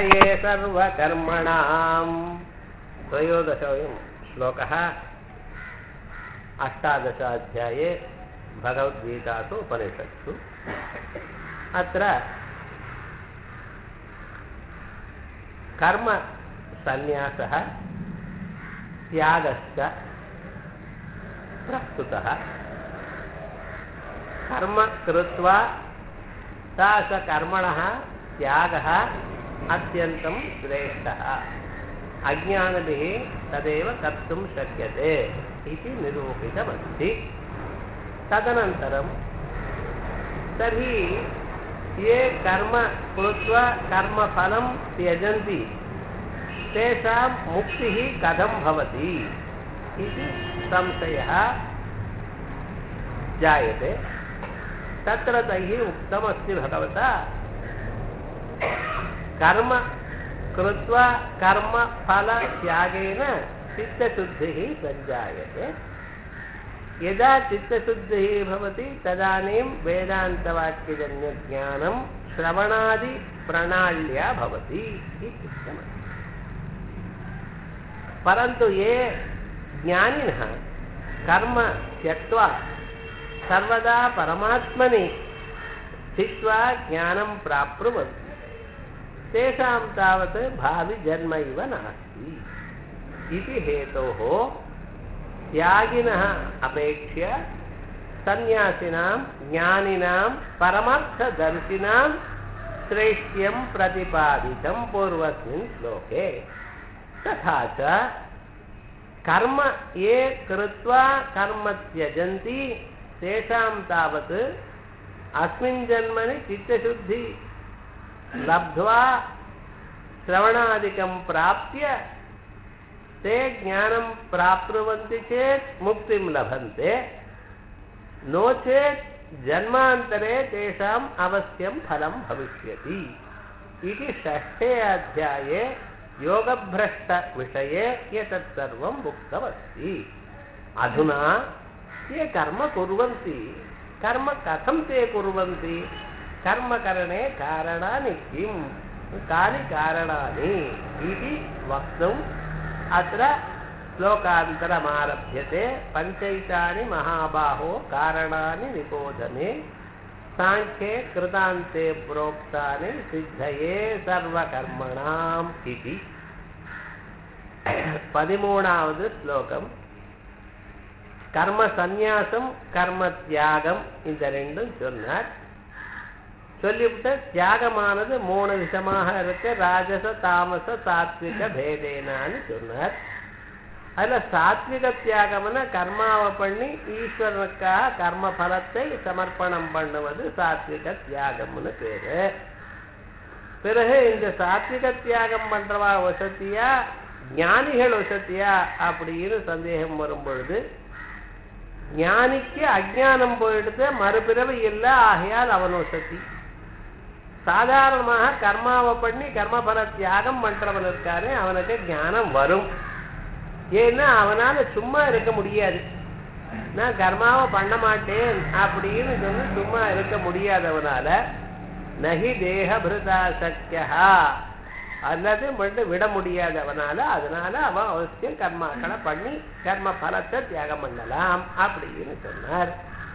सिद्धये सर्वकर्मणाम् त्रयोदशोऽयं श्लोकः अष्टादशाध्याये भगवद्गीतासु उपनिषत्सु अत्र कर्मसन्न्यासः त्यागश्च प्रस्तुतः कर्म कृत्वा सा स कर्मणः त्यागः अत्यन्तं श्रेष्ठः अज्ञानभिः तदेव कर्तुं शक्यते इति निरूपितमस्ति तदनन्तरं तर्हि ये कर्म कृत्वा कर्मफलं त्यजन्ति तेषां मुक्तिः कथं भवति इति संशयः जायते तत्र तैः उक्तमस्ति भगवता कर्म कृत्वा कर्मफलत्यागेन चित्तशुद्धिः सञ्जायते यदा चित्तशुद्धिः भवति तदानीं वेदान्तवाक्यजन्यज्ञानं श्रवणादिप्रणाल्या भवति इत्युक्तमस्ति परन्तु ये ज्ञानिनः कर्म त्यक्त्वा सर्वदा परमात्मनि स्थित्वा ज्ञानं प्राप्नुवन्ति तेषां तावत् भाविजन्म इव नास्ति इति हेतोः त्यागिनः अपेक्ष्य सन्न्यासिनां ज्ञानिनां परमार्थदर्शिनां श्रेष्ठ्यं प्रतिपादितं पूर्वस्मिन् श्लोके तथा च कर्म ये कृत्वा कर्म त्यजन्ति तेषां तावत् अस्मिन् जन्मनि चित्तशुद्धि लब्ध्वा श्रवणादिकं प्राप्य ते ज्ञानं प्राप्नुवन्ति चेत् मुक्तिं लभन्ते नो चेत् जन्मान्तरे तेषाम् अवश्यं फलं भविष्यति इति षष्ठे अध्याये योगभ्रष्टविषये एतत् सर्वम् उक्तमस्ति अधुना ये कर्म कुर्वन्ति कर्म कथं ते कुर्वन्ति कर्मकरणे कारणानि किं कानि कारणानि इति वक्तुम् अत्र श्लोकान्तरमारभ्यते पञ्चैतानि महाबाहो कारणानि निबोधने साङ्ख्ये कृतान्ते प्रोक्तानि सिद्धये सर्वकर्मणाम् इति பதிமூணாவது ஸ்லோகம் கர்ம சந்நியாசம் கர்ம தியாகம் இந்த ரெண்டும் சொன்னார் சொல்லிவிட்டு தியாகமானது மூணு விஷமாக இருக்கு ராஜச தாமச சாத்விக பேதேனான்னு சொன்னார் அதுல சாத்விக தியாகம்னா கர்மாவை பண்ணி ஈஸ்வரனுக்காக கர்ம பலத்தை சமர்ப்பணம் பண்ணுவது சாத்விக தியாகம்னு பேரு பிறகு இந்த சாத்விக தியாகம் பண்றவா வசதியா ஞானிகள் வசதியா அப்படின்னு சந்தேகம் வரும் பொழுது ஞானிக்கு அஜானம் போயிடுது மறுபிறவி இல்லை ஆகையால் அவன் வசதி சாதாரணமாக கர்மாவை பண்ணி கர்மபல தியாகம் பண்றவன் இருக்காரு அவனுக்கு ஞானம் வரும் ஏன்னா அவனால சும்மா இருக்க முடியாது நான் கர்மாவை பண்ண மாட்டேன் அப்படின்னு சொல்லி சும்மா இருக்க முடியாதவனால நகி தேகபிருதா சக்கியா அல்லது மட்டும் விட முடியாதவனால அதனால அவன் அவசியம் கர்மாக்களை பண்ணி கர்ம பலத்தை தியாகம் பண்ணலாம் அப்படின்னு சொன்னார்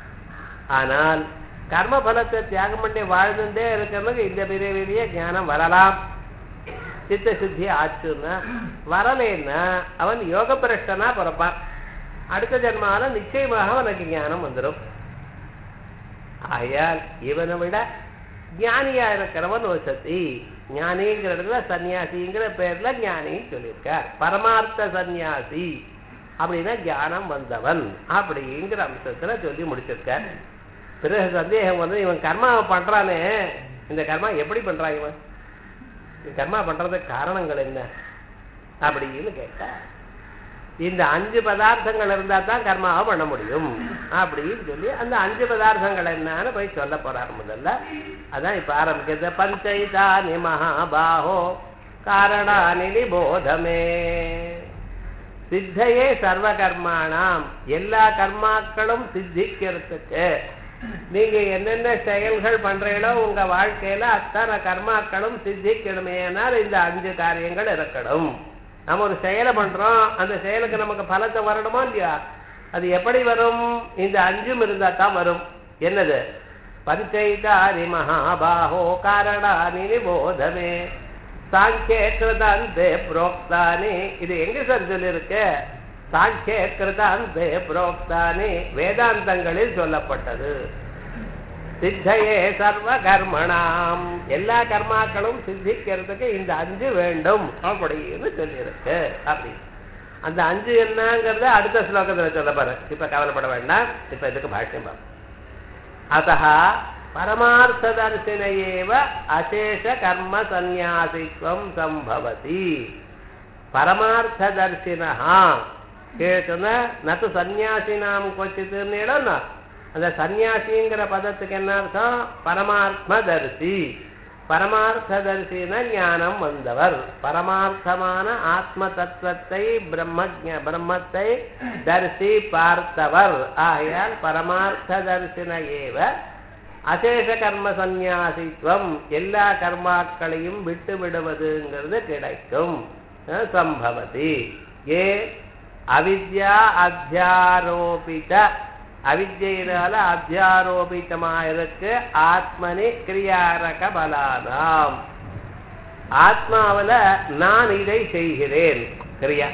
ஆனால் கர்ம பலத்தை தியாகம் பண்ணி வாழ்ந்துட்டே இருக்கிறவங்க இந்த பிரிவிலேயே ஞானம் வரலாம் சித்த சுத்தி ஆச்சுன்னா வரலேன்னா அவன் யோக பிரஷ்டனா பிறப்பான் அடுத்த ஜென்மால நிச்சயமாக அவனுக்கு ஞானம் வந்துடும் ஆயால் இவனை விட ஞானியா இருக்கிறவன் ஒரு சத்தி ஞானிங்கிற இடத்துல சன்னியாசிங்கிற பேர்ல ஞானின்னு சொல்லியிருக்கார் பரமார்த்த சந்நியாசி அப்படின்னா ஞானம் வந்தவன் அப்படிங்கிற அம்சத்துல சொல்லி முடிச்சிருக்கார் பிறகு சந்தேகம் வந்து இவன் கர்மாவை பண்றானே இந்த கர்மா எப்படி பண்றான் இவன் கர்மா பண்றதுக்கு காரணங்கள் என்ன அப்படின்னு கேட்டா இந்த அஞ்சு பதார்த்தங்கள் இருந்தா தான் கர்மாவை பண்ண முடியும் அப்படின்னு சொல்லி அந்த அஞ்சு பதார்த்தங்கள் என்னன்னு போய் சொல்ல போறாரு முதல்ல அதான் இப்ப ஆரம்பிக்கிறது பஞ்சைதானி மகாபாஹோ காரணானி நிபோதமே சித்தையே சர்வ கர்மானாம் எல்லா கர்மாக்களும் சித்திக்கிறதுக்கு நீங்க என்னென்ன செயல்கள் பண்றீங்களோ உங்க வாழ்க்கையில அத்தனை கர்மாக்களும் சித்திக்கணுமேனால் இந்த அஞ்சு காரியங்கள் இருக்கணும் நம்ம ஒரு செயலை பண்றோம் அந்த செயலுக்கு நமக்கு பலத்தை வரணுமா இல்லையா அது எப்படி வரும் இந்த அஞ்சும் இருந்தா தான் வரும் என்னது பஞ்சைதாரி மகாபாஹோ காரணானி நிபோதமே சாங்கிய கிருதாந்தே புரோக்தானி இது எங்க சார் சொல்லியிருக்கு சாங்கிய கிருதாந்தே புரோக்தானி வேதாந்தங்களில் சொல்லப்பட்டது சித்தையே சர்வ கர்மணாம் எல்லா கர்மாக்களும் சித்திக்கிறதுக்கு இந்த அஞ்சு வேண்டும் அப்படின்னு சொல்லியிருக்கு அப்படி அந்த அஞ்சு என்னங்கிறத அடுத்த ஸ்லோகத்துல சொல்ல பாரு இப்ப கவலைப்பட வேண்டாம் இப்ப இதுக்கு பாஷ்யம் பார்ப்போம் अतः परमार्थदर्शन एव अशेषकर्मसन्न्यासित्वं सम्भवति परमार्थदर्शिनः கேட்குன நத்து சன்னியாசினாம் கொச்சித்துன்னு இடம்னா அந்த சன்னியாசிங்கிற பதத்துக்கு என்ன அர்த்தம் பரமாத்மதர்சி பரமார்த்ததர்சின ஞானம் வந்தவர் பரமார்த்தமான ஆத்ம தத்துவத்தை பிரம்ம பிரம்மத்தை தரிசி பார்த்தவர் ஆகையால் பரமார்த்த தரிசன ஏவ அசேஷ கர்ம சந்நியாசித்துவம் எல்லா கர்மாக்களையும் விட்டு விடுவதுங்கிறது கிடைக்கும் அஹ் சம்பவதி ஏ அவித்யா அத்தியாரோபித அவித்யினால அத்தியாரோபித்தமாயிருக்கு ஆத்மனி கிரியாரக பலானாம் ஆத்மாவில நான் இதை செய்கிறேன் கிரியா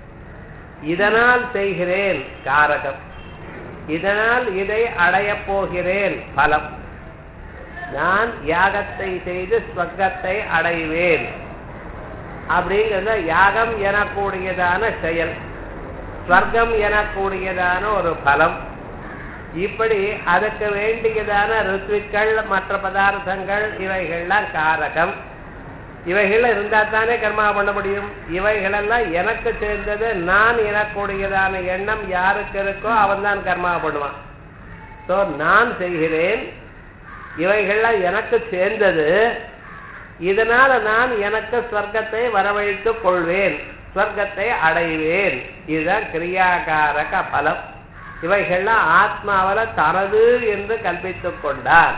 இதனால் செய்கிறேன் காரகம் இதனால் இதை அடையப் போகிறேன் பலம் நான் யாகத்தை செய்து ஸ்வர்க்கத்தை அடைவேன் அப்படிங்கிறத யாகம் எனக்கூடியதான செயல் ஸ்வர்க்கம் எனக்கூடியதான ஒரு பலம் இப்படி அதுக்கு வேண்டியதான ருத்விக்கள் மற்ற பதார்த்தங்கள் இவைகள்லாம் காரகம் இவைகள் இருந்தா தானே கர்மா பண்ண முடியும் இவைகளெல்லாம் எனக்கு சேர்ந்தது நான் எனக்கூடியதான எண்ணம் யாருக்கு இருக்கோ அவன் தான் கர்மா பண்ணுவான் ஸோ நான் செய்கிறேன் இவைகள்லாம் எனக்கு சேர்ந்தது இதனால நான் எனக்கு ஸ்வர்க்கத்தை வரவழைத்துக் கொள்வேன் ஸ்வர்க்கத்தை அடைவேன் இதுதான் கிரியாகாரக பலம் இவைகள்லாம் ஆத்மாவில தனது என்று கல்பித்துக் கொண்டார்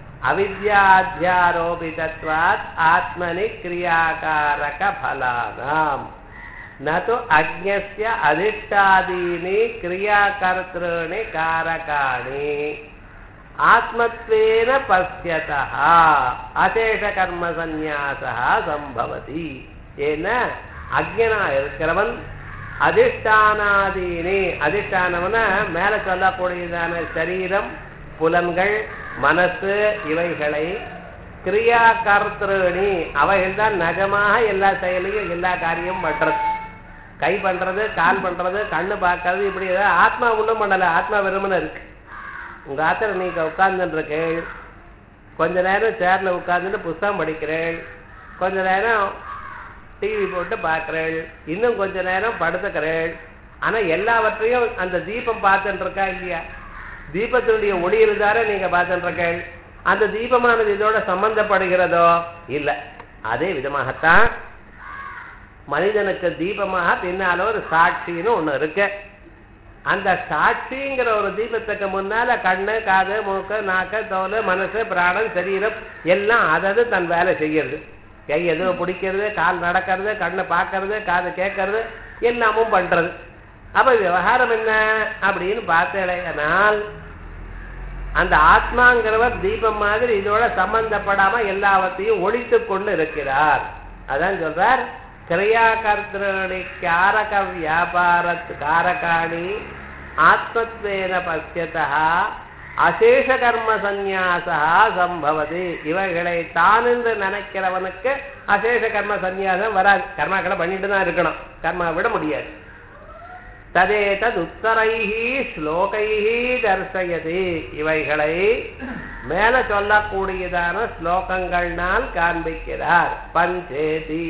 அவித்யாத்தியாரோபிதத்வாத் ஆத்மனி கிரியாகாரக பலானாம் நது அக்ஞஸ்ய அதிஷ்டாதீனி கிரியாகர்த்திருணி காரகாணி ஆத்மத்வேன பசியதா அசேஷ கர்ம சந்நியாசா சம்பவதி ஏன்னா அக்ஞனா இருக்கிறவன் அதிஷ்டானாதீனி அதிஷ்டானவன மேல சொல்லக்கூடியதான சரீரம் புலன்கள் மனசு இவைகளை கிரியா கர்த்திருணி அவைகள் தான் நகமாக எல்லா செயலையும் எல்லா காரியமும் பண்றது கை பண்றது கால் பண்றது கண்ணு பார்க்கறது இப்படி ஏதாவது ஆத்மா ஒன்றும் பண்ணல ஆத்மா வெறுமனை இருக்கு உங்க ஆத்திர நீங்க உட்கார்ந்துட்டு இருக்கேள் கொஞ்ச நேரம் சேர்ல உட்கார்ந்துட்டு புஸ்தகம் படிக்கிறேள் கொஞ்ச நேரம் டிவி போட்டு பார்க்கிறேள் இன்னும் கொஞ்ச நேரம் படுத்துக்கிறேள் ஆனா எல்லாவற்றையும் அந்த தீபம் பார்த்துட்டு இருக்கா இல்லையா தீபத்தினுடைய ஒளி இருந்தாரே நீங்க பார்த்துட்டு இருக்கேள் அந்த தீபமானது இதோட சம்பந்தப்படுகிறதோ இல்ல அதே விதமாகத்தான் மனிதனுக்கு தீபமாக பின்னால ஒரு சாட்சின்னு ஒண்ணு இருக்கு அந்த சாட்சிங்கிற ஒரு தீபத்துக்கு முன்னால கண்ணு காது மூக்கு நாக்கு தோல் மனசு பிராணம் சரீரம் எல்லாம் அதது தன் வேலை செய்யறது கை எதுவும் பிடிக்கிறது கால் நடக்கிறது கண்ணு பார்க்கறது காது கேட்கறது எல்லாமும் பண்றது அப்ப விவகாரம் என்ன அப்படின்னு பார்த்தேனால் அந்த ஆத்மாங்கிறவர் தீபம் மாதிரி இதோட சம்பந்தப்படாம எல்லாவற்றையும் ஒழித்து கொண்டு இருக்கிறார் அதான் சொல்றார் கிரியாகர்த்தனி காரக வியாபாரத் காரகாணி ஆத்மத்வேன பசியதா அசேஷ கர்ம சந்நியாசா சம்பவதி இவைகளை தான் என்று நினைக்கிறவனுக்கு அசேஷ கர்ம சந்நியாசம் வராது கர்மாக்களை பண்ணிட்டு தான் இருக்கணும் கர்மா விட முடியாது ததேதது உத்தரைஹி ஸ்லோகைஹி தர்சயதி இவைகளை மேல சொல்லக்கூடியதான ஸ்லோகங்கள்னால் காண்பிக்கிறார் பஞ்சேதி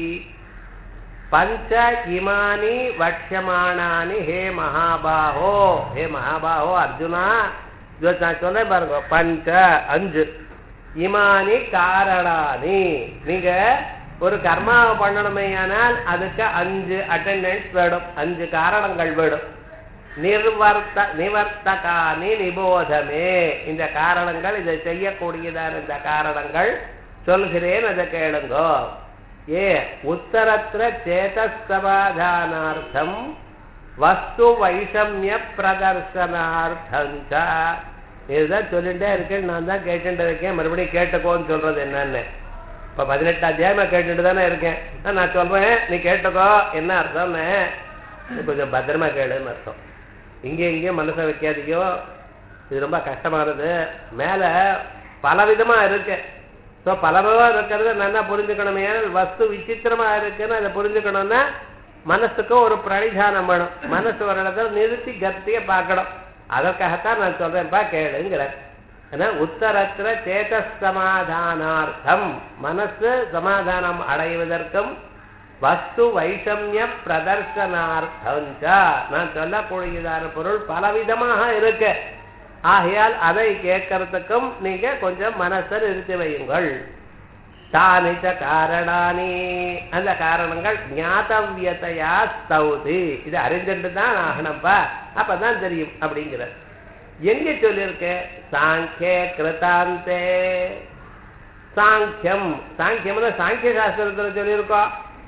பஞ்ச இமானி வட்சமானானி ஹே மகாபாஹோ ஹே மகாபாஹோ அர்ஜுனா இதோ நான் சொல்றேன் பாருங்க பஞ்ச அஞ்சு இமானி காரணானி நீங்க ஒரு கர்மாவை பண்ணணுமே ஆனால் அதுக்கு அஞ்சு அட்டெண்டன்ஸ் வேணும் அஞ்சு காரணங்கள் வேணும் நிர்வர்த்த நிவர்த்தகானி நிபோதமே இந்த காரணங்கள் இதை செய்யக்கூடியதான இந்த காரணங்கள் சொல்கிறேன் அதை கேளுங்கோ ஏ உத்தரத்திர சேதசமாதானார்த்தம் வஸ்து வைஷமிய பிரதர்சனார்த்தம் இதுதான் சொல்லிட்டே இருக்கேன் நான் தான் கேட்டுட்டு இருக்கேன் மறுபடியும் கேட்டுக்கோன்னு சொல்றது என்னன்னு இப்ப பதினெட்டு அத்தியாயமா கேட்டுட்டு தானே இருக்கேன் ஆ, நான் சொல்றேன் நீ கேட்டுக்கோ என்ன அர்த்தம்னு நீ கொஞ்சம் பத்திரமா கேளுன்னு அர்த்தம் இங்கே இங்கேயும் மனசை வைக்காதீங்கோ இது ரொம்ப கஷ்டமானது மேல பலவிதமா இருக்கு ஸோ பலவிதமா இருக்கிறத நல்லா புரிஞ்சுக்கணுமே வஸ்து விசித்திரமா இருக்குன்னு அதை புரிஞ்சுக்கணும்னா மனசுக்கு ஒரு பிரணிதானம் வேணும் மனசு ஒரு இடத்துல நிறுத்தி கத்திய பார்க்கணும் அதற்காகத்தான் நான் சொல்றேன்ப்பா கேளுங்கிறேன் ஏன்னா உத்தரத்திர சேத சமாதானார்த்தம் மனசு சமாதானம் அடைவதற்கும் வஸ்து வைஷமிய பிரதர்சனார்த்தம் நான் சொல்லக்கூடியதான பொருள் பலவிதமாக இருக்கு ஆகையால் அதை கேட்கறதுக்கும் நீங்க கொஞ்சம் மனசை நிறுத்தி வையுங்கள் தானிச்ச காரணானி அந்த காரணங்கள் ஞாதவியதையா ஸ்தௌதி இது அறிஞ்சுட்டு தான் ஆகணும்ப்பா அப்பதான் தெரியும் அப்படிங்கிற எங்க சொல்லியிருக்கு சாங்கிய கிருதாந்தே சாங்கியம் சாங்கியம்னா சாங்கிய சாஸ்திரத்துல சொல்லியிருக்கோம்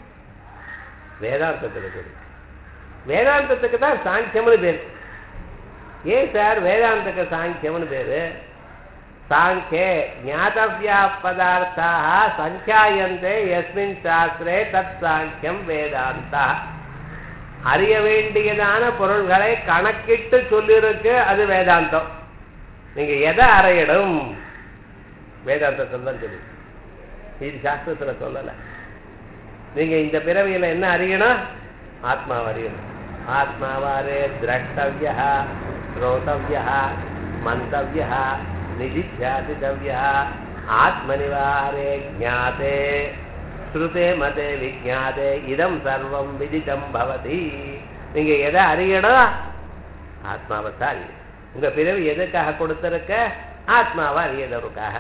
வேதாந்தத்துல சொல்லி வேதாந்தத்துக்கு தான் சாங்கியம்னு பேர் ஏன் சார் வேதாந்தக்கு சாங்கியம்னு பேரு சாங்கே ஞாதவியா பதார்த்தா சங்கியாயந்தே எஸ்மின் சாஸ்திரே தத் சாங்கியம் வேதாந்தா அறிய வேண்டியதான பொருள்களை கணக்கிட்டு சொல்லியிருக்கு அது வேதாந்தம் நீங்க எதை அறையிடும் வேதாந்தத்தில் தான் சொல்லி இது சாஸ்திரத்துல சொல்லல நீங்க இந்த பிறவியில என்ன அறியணும் ஆத்மாவை அறியணும் ஆத்மாவாரே திரஷ்டவியா ஸ்ரோதவியா மந்தவியா நிதித்தியாசிதவியா ஆத்மனிவாரே ஜாதே ஸ்ருதே மதே விஜாதே இதம் சர்வம் விதிதம் பவதி நீங்க எதை அறியணும் ஆத்மாவை தான் அறியணும் உங்க பிறவி எதுக்காக கொடுத்திருக்க ஆத்மாவை அறியதற்காக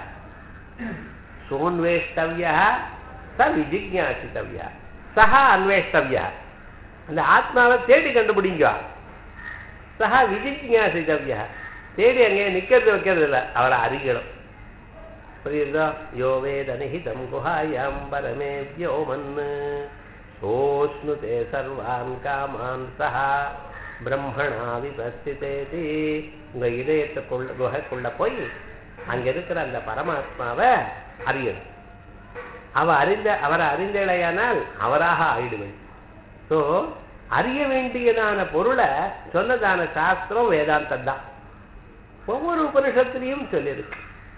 சோன்வேஷ்டவியா ச விஜிஜாசித்தவியா சஹா அன்வேஷ்டவியா அந்த ஆத்மாவை தேடி கண்டுபிடிங்க சஹா விஜிஜாசித்தவியா தேடி அங்கே நிக்கிறது வைக்கிறது இல்லை அவரை அறியணும் புரியுதோ யோ வேத நிஹிதம் குஹாயாம் பரமே வியோமன் சோஷ்ணுதே சர்வான் காமான் சஹா பிரம்மணா விபஸ்திதேதி உங்க இதயத்துக்குள்ள குகைக்குள்ள போய் அங்க இருக்கிற அந்த பரமாத்மாவை அறியணும் அவ அறிந்த அவரை அறிந்தலையானால் அவராக ஆயிடுவேன் ஸோ அறிய வேண்டியதான பொருளை சொன்னதான சாஸ்திரம் வேதாந்தம் தான் ஒவ்வொரு உபனிஷத்திலையும் சொல்லியிருக்கு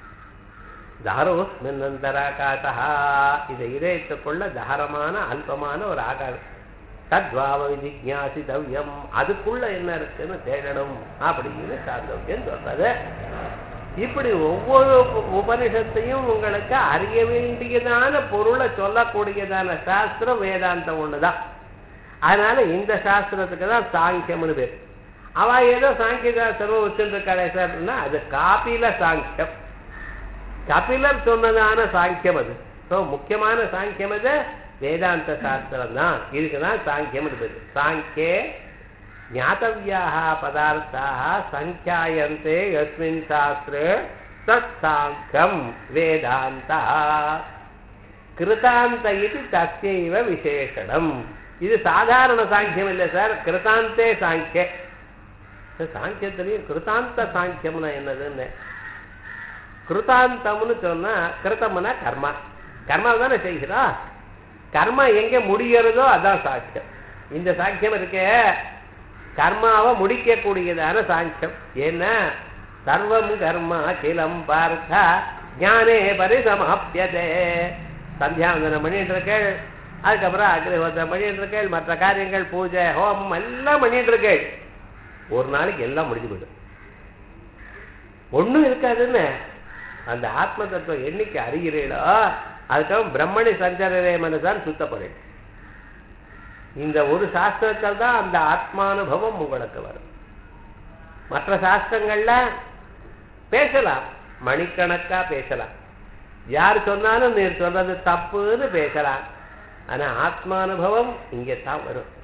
தாரோஸ்மின்னந்தராகாசா இதை இதயத்துக்குள்ள தாரமான அல்பமான ஒரு ஆகாரம் தத்வாவ விஜிஜாசிதவ்யம் அதுக்குள்ள என்ன இருக்குன்னு தேடணும் அப்படின்னு சாந்தோக்கியம் சொல்றது இப்படி ஒவ்வொரு உப- உபனிஷத்தையும் உங்களுக்கு அறிய வேண்டியதான பொருளை சொல்லக்கூடியதான சாஸ்திரம் வேதாந்தம் ஒண்ணுதான் அதனால இந்த சாஸ்திரத்துக்கு தான் சாங்கியம்னு பேர் அவ ஏதோ சாங்கிய சாஸ்திரம் வச்சுருக்காளே சார்னா அது காப்பில சாங்கியம் கபிலர் சொன்னதான சாங்கியம் அது ஸோ முக்கியமான சாங்கியம் அது வேதாந்த சாஸ்திரம் தான் இதுக்குதான் சாங்கியம் இருக்குது சாங்கியே ஞாத்தவியாக பதார்த்தாக சங்கியாயந்தே யஸ்மின் சாஸ்திரே தத் சாங்கியம் வேதாந்தா கிருதாந்த இது தஸ்யைவ விசேஷணம் இது சாதாரண சாங்கியம் இல்லை சார் கிருதாந்தே சாங்கிய சாங்கியத்திலையும் கிருதாந்த சாங்கியம்னா என்னதுன்னு கிருதாந்தம்னு சொன்னா கிருத்தம்னா கர்மா கர்மா தானே செய்கிறோம் கர்மா எங்க முடிகிறதோ அதான் சாட்சியம் இந்த சாட்சியம் இருக்கே கர்மாவை முடிக்கக்கூடியதான சாட்சியம் ஏன்னா சர்வம் கர்மா கிலம் பார்த்தா ஞானே பரிசமாப்பியதே சந்தியாவந்தனம் பண்ணிட்டு இருக்கேள் அதுக்கப்புறம் அக்னிஹோத்திரம் பண்ணிட்டு இருக்கேள் மற்ற காரியங்கள் பூஜை ஹோமம் எல்லாம் பண்ணிட்டு இருக்கேள் ஒரு நாளைக்கு எல்லாம் முடிஞ்சு போயிடும் ஒண்ணும் இருக்காதுன்னு அந்த ஆத்ம தத்துவம் என்னைக்கு அறிகிறீளோ அதுக்கப்புறம் பிரம்மணி சஞ்சரரே மனசான் சுத்தப்படும் இந்த ஒரு சாஸ்திரத்தில் தான் அந்த ஆத்மானுபவம் உங்களுக்கு வரும் மற்ற சாஸ்திரங்கள்ல பேசலாம் மணிக்கணக்கா பேசலாம் யார் சொன்னாலும் நீர் சொல்றது தப்புன்னு பேசலாம் ஆனா ஆத்மானுபவம் இங்கே தான் வரும்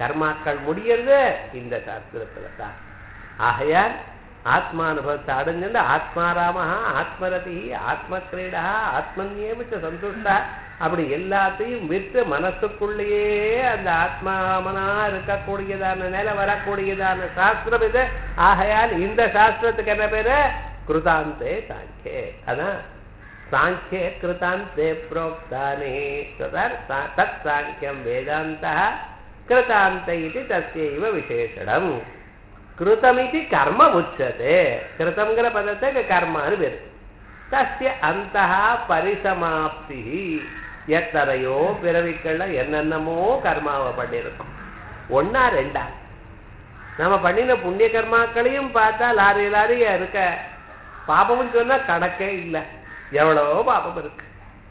கர்மாக்கள் முடியறது இந்த சாஸ்திரத்துல தான் ஆகையால் ஆத்மானுபவத்தை அடைஞ்சுட்டு ஆத்மாராம ஆத்மரதி ஆத்மக்கிரீடா ஆத்மன்யேமிச்ச சந்துஷ்டா அப்படி எல்லாத்தையும் விட்டு மனசுக்குள்ளேயே அந்த ஆத்மாமனா இருக்கக்கூடியதான நிலை வரக்கூடியதான சாஸ்திரம் இது ஆகையால் இந்த சாஸ்திரத்துக்கு என்ன பேரு கிருதாந்தே சாங்கியே அதான் சாங்கிய கிருதாந்தே புரோக்தானே சொல்றார் சா- தத் சாங்கியம் வேதாந்த கிருதாந்த இது தஸ்யைவ விசேஷடம் கிருதமிதி கர்ம உச்சதே கிருதம்ங்கிற பதத்துக்கு கர்மான்னு பேரு தஸ்ய அந்த பரிசமாப்தி எத்தனையோ பிறவிக்கள்ல என்னென்னமோ கர்மாவை பண்ணியிருக்கோம் ஒன்னா ரெண்டா நம்ம பண்ணின புண்ணிய கர்மாக்களையும் பார்த்தா லாரி லாரியா இருக்க பாபம்னு சொன்னா கணக்கே இல்லை எவ்வளவோ பாபம் இருக்கு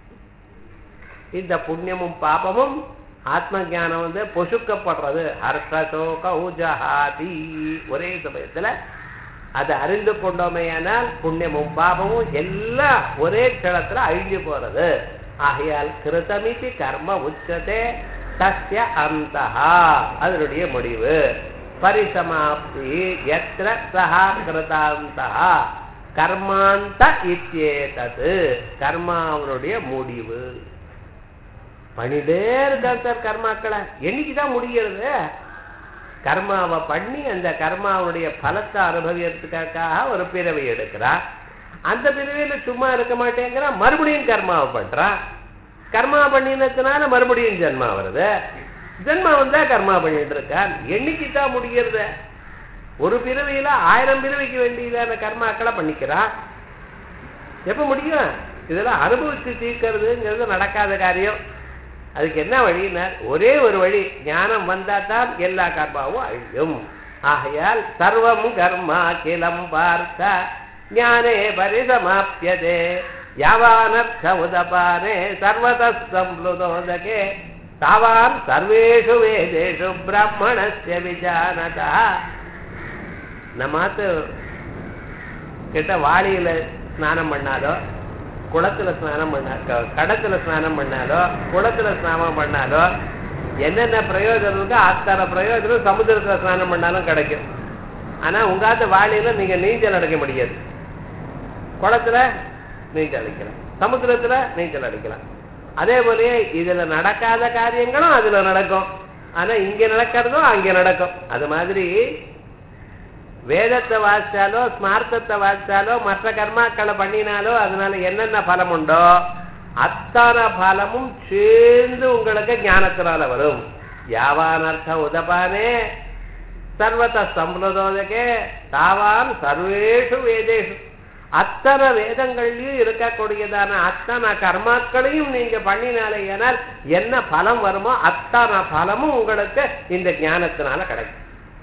இந்த புண்ணியமும் பாபமும் ஆத்ம ஞானம் வந்து பொசுக்கப்படுறது ஹர்ஷசோக உஜஹாதி ஒரே சமயத்துல அதை அறிந்து கொண்டோமேயானால் புண்ணியமும் பாபமும் எல்லாம் ஒரே க்ஷணத்துல அழிஞ்சு போறது ஆகையால் கிருதமிதி கர்ம உச்சதே தஸ்ய அந்தஹா அதனுடைய முடிவு பரிசமாப்தி எத்திர சஹா கிருதாந்தஹா கர்மாந்த இத்தியேதது கர்மாவனுடைய முடிவு பண்ணிட்டே இருக்கார் சார் கர்மாக்களை என்னைக்கு தான் முடிகிறது கர்மாவை பண்ணி அந்த கர்மாவுடைய பலத்தை அனுபவிக்கிறதுக்காக ஒரு பிறவி எடுக்கிறார் அந்த பிறவியில சும்மா இருக்க மாட்டேங்கிறா மறுபடியும் கர்மாவை பண்றான் கர்மா பண்ணினதுனால மறுபடியும் ஜென்மா வருது ஜென்மா வந்தா கர்மா பண்ணிட்டு இருக்கான் என்னைக்கு தான் முடிகிறது ஒரு பிறவியில ஆயிரம் பிறவிக்கு வேண்டியதான கர்மாக்களை பண்ணிக்கிறான் எப்ப முடியும் இதெல்லாம் அனுபவிச்சு தீர்க்கறதுங்கிறது நடக்காத காரியம் அதுக்கு என்ன வழினார் ஒரே ஒரு வழி ஞானம் வந்தா தான் எல்லா கர்மாவும் அழியும் ஆகையால் சர்வம் கர்மா கிலம் பார்த்த ஞானே பரிசமாப்பியதே யாவானர்த்த உதபானே சர்வதம்புதோதகே தாவான் சர்வேஷு வேதேஷு பிராமணஸ்ய விஜானதா நம்மாத்து கிட்ட வாளியில ஸ்நானம் பண்ணாலோ குளத்துல ஸ்நானம் பண்ணா க- கடத்துல ஸ்நானம் பண்ணாலோ குளத்துல ஸ்நானம் பண்ணாலோ என்னென்ன பிரயோஜனம் இருக்கோ அத்தனை பிரயோஜனம் சமுத்திரத்துல ஸ்நானம் பண்ணாலும் கிடைக்கும் ஆனா உங்காத்த வாளியில நீங்க நீச்சல் அடிக்க முடியாது குளத்துல நீச்சல் அடிக்கலாம் சமுத்திரத்துல நீச்சல் அடிக்கலாம் அதே போலயே இதுல நடக்காத காரியங்களும் அதுல நடக்கும் ஆனா இங்க நடக்கிறதும் அங்க நடக்கும் அது மாதிரி வேதத்தை வாசிச்சாலோ ஸ்மார்த்தத்தை வாசிச்சாலோ மற்ற கர்மாக்களை பண்ணினாலோ அதனால என்னென்ன பலம் உண்டோ அத்தனை பலமும் சேர்ந்து உங்களுக்கு ஞானத்தினால வரும் யாவானர்த்த உதபானே சர்வத சம்பிரதோதகே தாவான் சர்வேஷு வேதேஷு அத்தனை வேதங்கள்லயும் இருக்கக்கூடியதான அத்தனை கர்மாக்களையும் நீங்க பண்ணினாலே ஏனால் என்ன பலம் வருமோ அத்தனை பலமும் உங்களுக்கு இந்த ஞானத்தினால கிடைக்கும்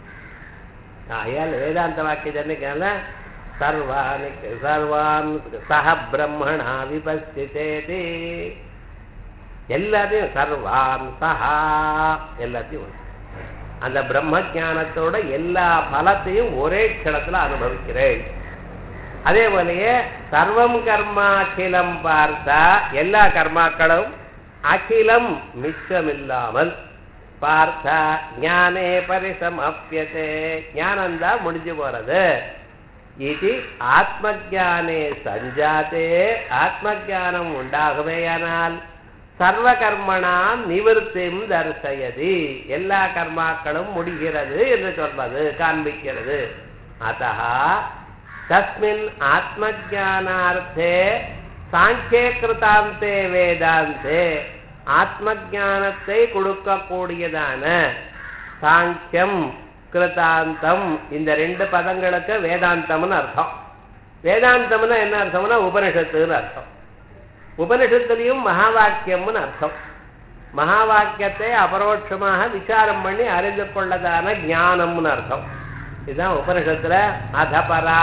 ஆயால் வேதாந்த வாக்கியதன்னைக்கால சர்வானி சர்வான் சக பிரம்மணா விபஸ்திதேதி எல்லாத்தையும் சர்வான் சஹா எல்லாத்தையும் உண்டு. அந்த பிரம்ம ஞானத்தோட எல்லா பலத்தையும் ஒரே க்ஷணத்துல அனுபவிக்கிறேன் அதே போலயே சர்வம் கர்மா அகிலம் பார்த்தா எல்லா கர்மாக்களும் அகிலம் மிச்சமில்லாமல் பார்த்தா ஞானே பரிசமப்பியதே ஞானம்தான் முடிஞ்சு போறது இது ஆத்மஜானே சஞ்சாத்தே ஆத்மஜானம் உண்டாகுமேயானால் சர்வ கர்மணாம் நிவர்த்தியும் தர்சயதி எல்லா கர்மாக்களும் முடிகிறது என்று சொல்வது காண்பிக்கிறது அத்தா தஸ்மின் ஆத்மஜானார்த்தே சாங்கிய கிருதாந்தே வேதாந்தே ஆத்மஜானத்தை கொடுக்கக்கூடியதான சாங்கியம் கிருதாந்தம் இந்த ரெண்டு பதங்களுக்கு வேதாந்தம்னு அர்த்தம் வேதாந்தம்னா என்ன அர்த்தம்னா உபனிஷத்துன்னு அர்த்தம் உபனிஷத்துலையும் மகா வாக்கியம்னு அர்த்தம் மகா வாக்கியத்தை அபரோட்சமாக விசாரம் பண்ணி அறிந்து கொள்ளதான ஞானம்னு அர்த்தம் இதுதான் உபனிஷத்துல அதபரா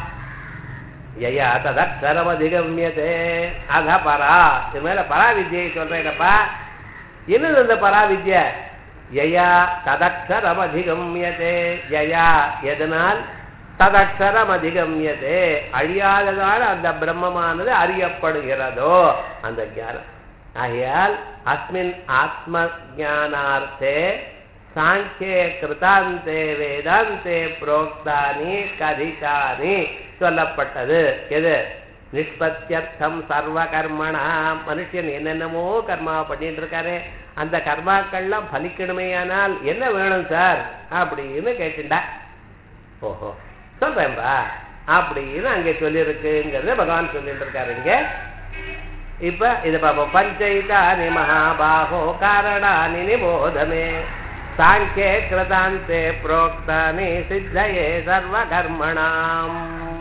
யயா ததக்ஷரம் அதிகமியதே அதபரா இது மேல பராவித்யை சொல்றேனப்பா என்னது இந்த பராவித்ய யயா ததக்ஷரம் அதிகமியதே யயா எதனால் ததக்ஷரம் அதிகமியதே அழியாததால் அந்த பிரம்மமானது அறியப்படுகிறதோ அந்த ஞானம் ஆகையால் அஸ்மின் ஆத்ம ஞானார்த்தே சாங்கியே கிருதாந்தே வேதாந்தே புரோக்தானி கதிதானி சொல்லப்பட்டது எது நிஷ்பத்தியர்த்தம் சர்வ கர்மணா மனுஷன் என்னென்னமோ கர்மா பண்ணிட்டு இருக்காரு அந்த கர்மாக்கள்லாம் பலிக்கணுமேயானால் என்ன வேணும் சார் அப்படின்னு கேட்டுண்டா ஓஹோ சொல்றேன்பா அப்படின்னு அங்கே சொல்லியிருக்குங்கிறத பகவான் சொல்லிட்டு இருக்காரு இங்க இப்ப இது பார்ப்போம் பஞ்சைதானி மகாபாகோ காரணானி நிபோதமே சாங்கே கிருதாந்தே புரோக்தானி சித்தயே சர்வ கர்மணாம்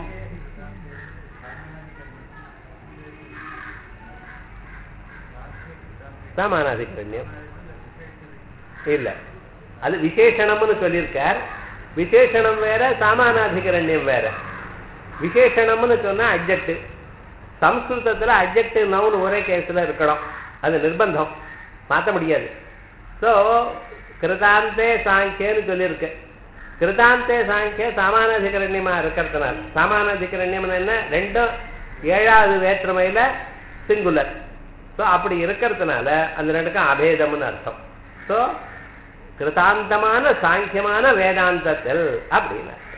சமானாதிகரண்யம் இல்ல அது விசேஷணம்னு சொல்லியிருக்கார் விசேஷணம் வேற சாமானாதிகரண்யம் வேற விசேஷணம்னு சொன்னா அப்ஜெக்ட் சம்ஸ்கிருதத்துல அப்ஜெக்ட் நவுன் ஒரே கேஸ்ல இருக்கணும் அது நிர்பந்தம் மாற்ற முடியாது ஸோ கிருதாந்தே சாங்கியன்னு சொல்லியிருக்கு கிருதாந்தே சாங்கிய சாமானாதிகரண்யமா இருக்கிறதுனால சாமானாதிகரண்யம் என்ன ரெண்டும் ஏழாவது வேற்றுமையில சிங்குலர் ஸோ அப்படி இருக்கிறதுனால அந்த ரெண்டுக்கும் அபேதம்னு அர்த்தம் ஸோ கிருதாந்தமான சாங்கியமான வேதாந்தத்தில் அப்படின்னா